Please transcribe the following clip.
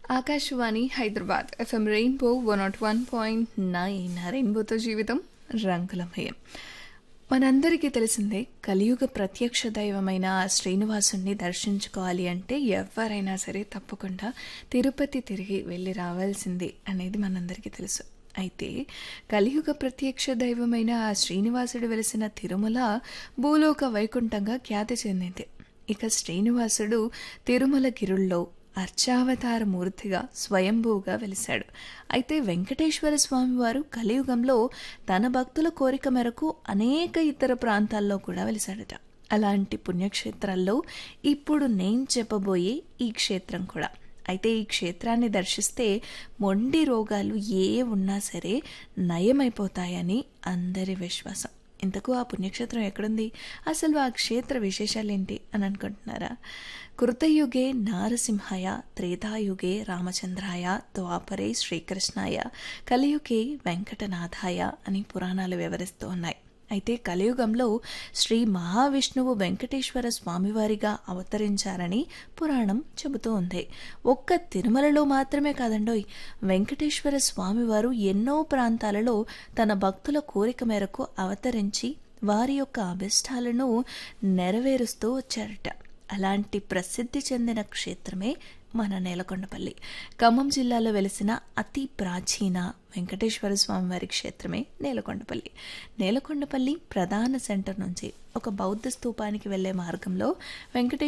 Akashvani Hyderabad FM Rainbow one nought one point nine రెయిన్బోతో జీవితం రంగులమయం మనందరికీ తెలిసిందే కలియుగ ప్రత్యక్ష దైవమైన ఆ శ్రీనివాసుని దర్శించుకోవాలి అంటే ఎవరైనా సరే తప్పకుండా తిరుపతి తిరిగి వెళ్ళి రావాల్సిందే అనేది మనందరికీ తెలుసు అయితే కలియుగ ప్రత్యక్ష దైవమైన ఆ శ్రీనివాసుడు వెలిసిన తిరుమల భూలోక వైకుంఠంగా ఖ్యాతి చెందింది ఇక శ్రీనివాసుడు తిరుమల గిరుల్లో అర్చావతార మూర్తిగా స్వయంభూగా వెలిశాడు అయితే వెంకటేశ్వర స్వామి వారు కలియుగంలో తన భక్తుల కోరిక మేరకు అనేక ఇతర ప్రాంతాల్లో కూడా వెలిశాడట అలాంటి పుణ్యక్షేత్రాల్లో ఇప్పుడు నేను చెప్పబోయే ఈ క్షేత్రం కూడా అయితే ఈ క్షేత్రాన్ని దర్శిస్తే మొండి రోగాలు ఏ ఉన్నా సరే నయమైపోతాయని అందరి విశ్వాసం ఇంతకు ఆ పుణ్యక్షేత్రం ఎక్కడుంది అసలు ఆ క్షేత్ర విశేషాలేంటి అని అనుకుంటున్నారా కృతయుగే నారసింహాయ త్రేతాయుగే రామచంద్రాయ ద్వాపరే శ్రీకృష్ణాయ కలియుగే వెంకటనాథాయ అని పురాణాలు వివరిస్తూ ఉన్నాయి అయితే కలియుగంలో శ్రీ మహావిష్ణువు వెంకటేశ్వర స్వామివారిగా అవతరించారని పురాణం చెబుతూ ఉంది ఒక్క తిరుమలలో మాత్రమే కాదండోయ్ వెంకటేశ్వర స్వామివారు ఎన్నో ప్రాంతాలలో తన భక్తుల కోరిక మేరకు అవతరించి వారి యొక్క అభిష్టాలను నెరవేరుస్తూ వచ్చారట అలాంటి ప్రసిద్ధి చెందిన క్షేత్రమే మన నేలకొండపల్లి ఖమ్మం జిల్లాలో వెలిసిన అతి ప్రాచీన వెంకటేశ్వర స్వామివారి క్షేత్రమే నేలకొండపల్లి నేలకొండపల్లి ప్రధాన సెంటర్ నుంచి ఒక బౌద్ధ స్తూపానికి వెళ్లే మార్గంలో వెంకటేశ్వర